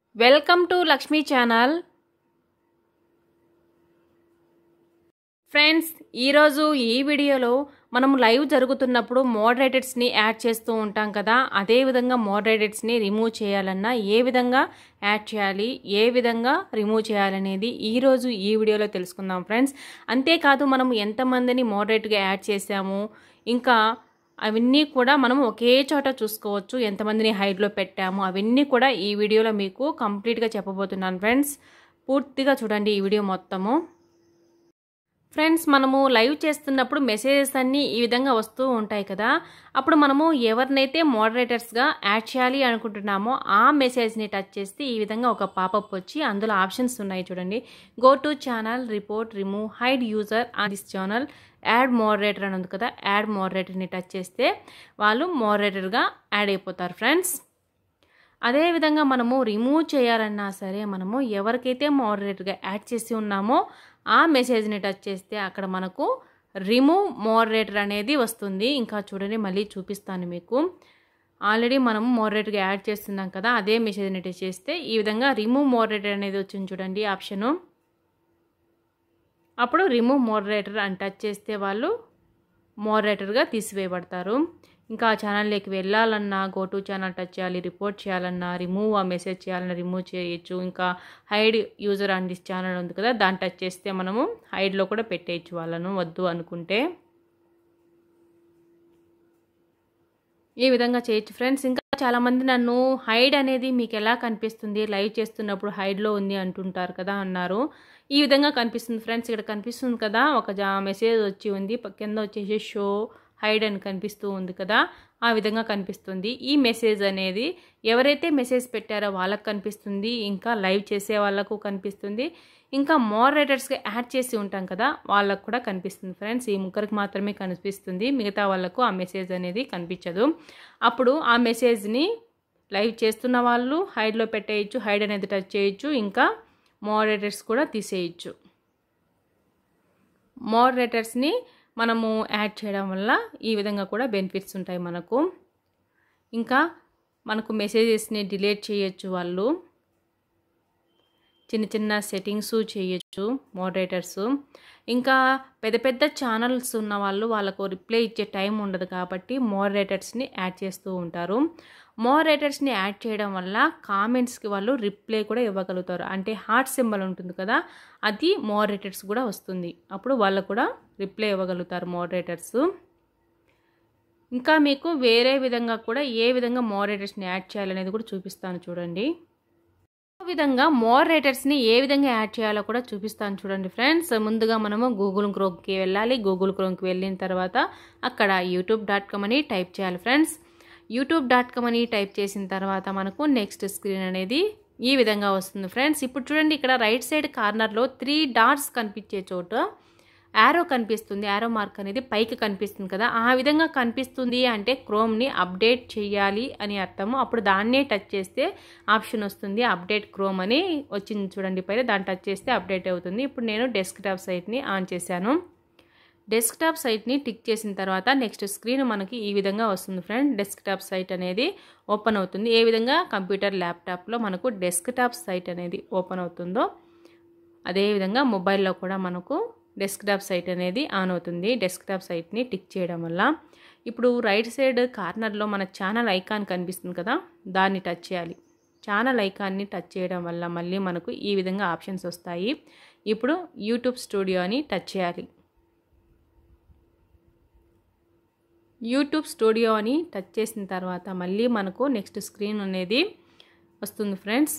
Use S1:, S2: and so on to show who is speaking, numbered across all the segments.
S1: welcome to Lakshmi channel friends ఈరోజు ఈ వీడియోలో మనం లైవ్ జరుగుతున్నప్పుడు మోడరేటర్స్ని యాడ్ చేస్తూ ఉంటాం కదా అదే విధంగా మోడరేటర్స్ని రిమూవ్ చేయాలన్నా ఏ విధంగా యాడ్ చేయాలి ఏ విధంగా రిమూవ్ చేయాలనేది ఈరోజు ఈ వీడియోలో తెలుసుకుందాం ఫ్రెండ్స్ అంతేకాదు మనం ఎంతమందిని మోడరేట్గా యాడ్ చేసాము ఇంకా అవన్నీ కూడా మనం ఒకే చోట చూసుకోవచ్చు ఎంతమందిని హైడ్లో పెట్టాము అవన్నీ కూడా ఈ వీడియోలో మీకు కంప్లీట్గా చెప్పబోతున్నాను ఫ్రెండ్స్ పూర్తిగా చూడండి ఈ వీడియో మొత్తము ఫ్రెండ్స్ మనము లైవ్ చేస్తున్నప్పుడు మెసేజెస్ అన్నీ ఈ విధంగా వస్తూ ఉంటాయి కదా అప్పుడు మనము ఎవరినైతే మోడరేటర్స్గా యాడ్ చేయాలి అనుకుంటున్నామో ఆ మెసేజ్ని టచ్ చేస్తే ఈ విధంగా ఒక పాపప్ వచ్చి అందులో ఆప్షన్స్ ఉన్నాయి చూడండి go to channel report remove hide user on this channel add moderator అని ఉంది కదా యాడ్ మోడరేటర్ని టచ్ చేస్తే వాళ్ళు మోడరేటర్గా యాడ్ అయిపోతారు ఫ్రెండ్స్ అదేవిధంగా మనము రిమూవ్ చేయాలన్నా సరే మనము ఎవరికైతే మోడరేటర్గా యాడ్ చేసి ఉన్నామో ఆ మెసేజ్ని టచ్ చేస్తే అక్కడ మనకు రిమూవ్ మోడరేటర్ అనేది వస్తుంది ఇంకా చూడండి మళ్ళీ చూపిస్తాను మీకు ఆల్రెడీ మనం మోడరేటర్గా యాడ్ చేస్తున్నాం కదా అదే మెసేజ్ని టచ్ చేస్తే ఈ విధంగా రిమూవ్ మోడరేటర్ అనేది వచ్చింది చూడండి ఆప్షను అప్పుడు రిమూవ్ మోడరేటర్ అని టచ్ చేస్తే వాళ్ళు మోడరేటర్గా తీసివేయబడతారు ఇంకా ఆ ఛానల్లోకి వెళ్ళాలన్నా గో టు ఛానల్ టచ్ చేయాలి రిపోర్ట్ చేయాలన్నా రిమూవ్ ఆ మెసేజ్ చేయాలన్నా రిమూవ్ చేయొచ్చు ఇంకా hide user on this channel ఉంది కదా దాన్ని టచ్ చేస్తే మనము హైడ్లో కూడా పెట్టేయచ్చు వాళ్ళను వద్దు అనుకుంటే ఈ విధంగా చేయొచ్చు ఫ్రెండ్స్ ఇంకా చాలామంది నన్ను హైడ్ అనేది మీకు ఎలా కనిపిస్తుంది లైవ్ చేస్తున్నప్పుడు హైడ్లో ఉంది అంటుంటారు కదా అన్నారు ఈ విధంగా కనిపిస్తుంది ఫ్రెండ్స్ ఇక్కడ కనిపిస్తుంది కదా ఒక మెసేజ్ వచ్చి ఉంది కింద వచ్చేసి షో హైడ్ అని కనిపిస్తూ ఉంది కదా ఆ విధంగా కనిపిస్తుంది ఈ మెసేజ్ అనేది ఎవరైతే మెసేజ్ పెట్టారో వాళ్ళకు కనిపిస్తుంది ఇంకా లైవ్ చేసే వాళ్ళకు కనిపిస్తుంది ఇంకా మోడరేటర్స్గా యాడ్ చేసి ఉంటాం కదా వాళ్ళకు కూడా కనిపిస్తుంది ఫ్రెండ్స్ ఈ ముగ్గురికి మాత్రమే కనిపిస్తుంది మిగతా వాళ్ళకు ఆ మెసేజ్ అనేది కనిపించదు అప్పుడు ఆ మెసేజ్ని లైవ్ చేస్తున్న వాళ్ళు హైడ్లో పెట్టేయచ్చు హైడ్ అనేది టచ్ చేయొచ్చు ఇంకా మోడరేటర్స్ కూడా తీసేయచ్చు మోడరేటర్స్ని మనము యాడ్ చేయడం వల్ల ఈ విధంగా కూడా బెనిఫిట్స్ ఉంటాయి మనకు ఇంకా మనకు మెసేజెస్ని డిలీట్ చేయొచ్చు వాళ్ళు చిన్న చిన్న సెట్టింగ్స్ చేయొచ్చు మోడరేటర్స్ ఇంకా పెద్ద పెద్ద ఛానల్స్ ఉన్న వాళ్ళు వాళ్ళకు రిప్లై ఇచ్చే టైం ఉండదు కాబట్టి మోడరేటర్స్ని యాడ్ చేస్తూ ఉంటారు మోడరేటర్స్ని యాడ్ చేయడం వల్ల కామెంట్స్కి వాళ్ళు రిప్లై కూడా ఇవ్వగలుగుతారు అంటే హార్ట్ సింబల్ ఉంటుంది కదా అది మోడరేటర్స్ కూడా వస్తుంది అప్పుడు వాళ్ళు కూడా రిప్లై ఇవ్వగలుగుతారు మోడరేటర్స్ ఇంకా మీకు వేరే విధంగా కూడా ఏ విధంగా మోడరేటర్స్ని యాడ్ చేయాలనేది కూడా చూపిస్తాను చూడండి విధంగా మోడరేటర్స్ని ఏ విధంగా యాడ్ చేయాలో కూడా చూపిస్తాను చూడండి ఫ్రెండ్స్ ముందుగా మనము గూగుల్ క్రోమ్కి వెళ్ళాలి గూగుల్ క్రోమ్కి వెళ్ళిన తర్వాత అక్కడ యూట్యూబ్ డాట్ కామ్ అని టైప్ చేయాలి ఫ్రెండ్స్ యూట్యూబ్ డాట్ కామ్ అని టైప్ చేసిన తర్వాత మనకు నెక్స్ట్ స్క్రీన్ అనేది ఈ విధంగా వస్తుంది ఫ్రెండ్స్ ఇప్పుడు చూడండి ఇక్కడ రైట్ సైడ్ కార్నర్లో త్రీ డాట్స్ కనిపించే చోట యారో కనిపిస్తుంది యారో మార్క్ అనేది పైకి కనిపిస్తుంది కదా ఆ విధంగా కనిపిస్తుంది అంటే క్రోమ్ని అప్డేట్ చేయాలి అని అర్థము అప్పుడు దాన్నే టచ్ చేస్తే ఆప్షన్ వస్తుంది అప్డేట్ క్రోమ్ అని వచ్చింది చూడండి పైన దాన్ని టచ్ చేస్తే అప్డేట్ అవుతుంది ఇప్పుడు నేను డెస్క్టాప్ సైట్ని ఆన్ చేశాను డెస్క్టాప్ సైట్ని టిక్ చేసిన తర్వాత నెక్స్ట్ స్క్రీన్ మనకి ఈ విధంగా వస్తుంది ఫ్రెండ్ డెస్క్టాప్ సైట్ అనేది ఓపెన్ అవుతుంది ఏ విధంగా కంప్యూటర్ ల్యాప్టాప్లో మనకు డెస్క్టాప్ సైట్ అనేది ఓపెన్ అవుతుందో అదేవిధంగా మొబైల్లో కూడా మనకు డెస్క్టాప్ సైట్ అనేది ఆన్ అవుతుంది డెస్క్టాప్ సైట్ని టిక్ చేయడం వల్ల ఇప్పుడు రైట్ సైడ్ కార్నర్లో మన ఛానల్ ఐకాన్ కనిపిస్తుంది కదా దాన్ని టచ్ చేయాలి ఛానల్ ఐకాన్ని టచ్ చేయడం వల్ల మళ్ళీ మనకు ఈ విధంగా ఆప్షన్స్ వస్తాయి ఇప్పుడు యూట్యూబ్ స్టూడియో అని టచ్ చేయాలి యూట్యూబ్ స్టూడియో అని టచ్ చేసిన తర్వాత మళ్ళీ మనకు నెక్స్ట్ స్క్రీన్ అనేది వస్తుంది ఫ్రెండ్స్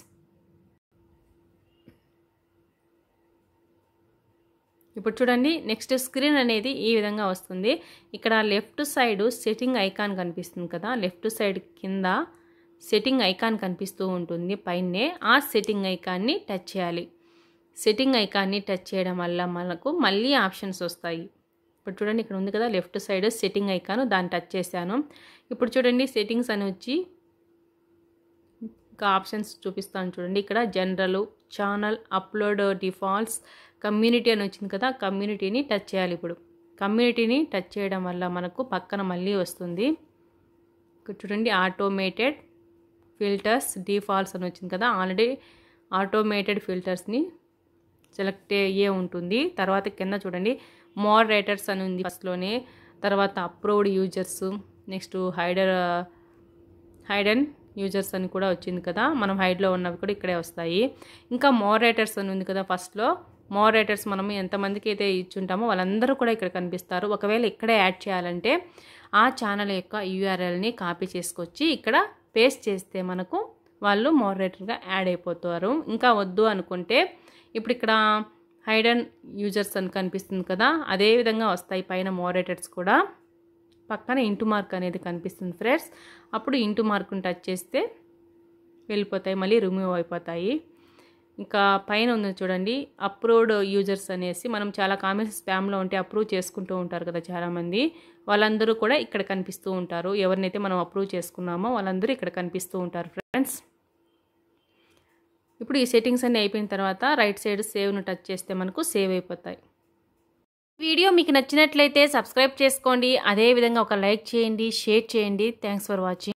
S1: ఇప్పుడు చూడండి నెక్స్ట్ స్క్రీన్ అనేది ఈ విధంగా వస్తుంది ఇక్కడ లెఫ్ట్ సైడ్ సెట్టింగ్ ఐకాన్ కనిపిస్తుంది కదా లెఫ్ట్ సైడ్ కింద సెట్టింగ్ ఐకాన్ కనిపిస్తూ ఉంటుంది పైనే ఆ సెట్టింగ్ ఐకాన్ని టచ్ చేయాలి సెట్టింగ్ ఐకాన్ని టచ్ చేయడం వల్ల మనకు మళ్ళీ ఆప్షన్స్ వస్తాయి ఇప్పుడు చూడండి ఇక్కడ ఉంది కదా లెఫ్ట్ సైడ్ సెట్టింగ్ ఐకాన్ దాన్ని టచ్ చేశాను ఇప్పుడు చూడండి సెట్టింగ్స్ అని వచ్చి ఇంకా ఆప్షన్స్ చూపిస్తాను చూడండి ఇక్కడ general channel upload defaults community అని వచ్చింది కదా కమ్యూనిటీని టచ్ చేయాలి ఇప్పుడు కమ్యూనిటీని టచ్ చేయడం వల్ల మనకు పక్కన మళ్ళీ వస్తుంది ఇక్కడ చూడండి ఆటోమేటెడ్ ఫిల్టర్స్ డిఫాల్ట్స్ అని వచ్చింది కదా ఆల్రెడీ ఆటోమేటెడ్ ఫిల్టర్స్ని సెలెక్ట్ అయ్యే ఉంటుంది తర్వాత కింద చూడండి మోడరేటర్స్ అని ఉంది ఫస్ట్లోనే తర్వాత approved users next hider hidden users అని కూడా వచ్చింది కదా మనం హైడ్లో ఉన్నవి కూడా ఇక్కడే వస్తాయి ఇంకా మోడరేటర్స్ అని ఉంది కదా ఫస్ట్లో మోడరేటర్స్ మనం ఎంతమందికి అయితే ఇచ్చుంటామో వాళ్ళందరూ కూడా ఇక్కడ కనిపిస్తారు ఒకవేళ ఇక్కడే యాడ్ చేయాలంటే ఆ ఛానల్ యొక్క యూఆర్ఎల్ని కాపీ చేసుకొచ్చి ఇక్కడ పేస్ట్ చేస్తే మనకు వాళ్ళు మోడరేటర్గా యాడ్ అయిపోతారు ఇంకా వద్దు అనుకుంటే ఇప్పుడు ఇక్కడ హైడన్ యూజర్స్ అని కనిపిస్తుంది కదా అదే విధంగా వస్తాయి పైన మోడరేటర్స్ కూడా పక్కన ఇంటు మార్క్ అనేది కనిపిస్తుంది ఫ్రెండ్స్ అప్పుడు ఇంటు మార్కుని టచ్ చేస్తే వెళ్ళిపోతాయి మళ్ళీ రిమూవ్ అయిపోతాయి ఇంకా పైన ఉంది చూడండి అప్రూవ్డ్ యూజర్స్ అనేసి మనం చాలా కామెంట్స్ స్పామ్లో ఉంటే అప్రూవ్ చేసుకుంటూ ఉంటారు కదా చాలామంది వాళ్ళందరూ కూడా ఇక్కడ కనిపిస్తూ ఉంటారు ఎవరినైతే మనం అప్రూవ్ చేసుకున్నామో వాళ్ళందరూ ఇక్కడ కనిపిస్తూ ఉంటారు ఫ్రెండ్స్ ఇప్పుడు ఈ సెట్టింగ్స్ అన్నీ అయిపోయిన తర్వాత రైట్ సైడ్ సేవ్ను టచ్ చేస్తే మనకు సేవ్ అయిపోతాయి వీడియో మీకు నచ్చినట్లయితే సబ్స్క్రైబ్ చేసుకోండి అదేవిధంగా ఒక లైక్ చేయండి షేర్ చేయండి థ్యాంక్స్ ఫర్ వాచింగ్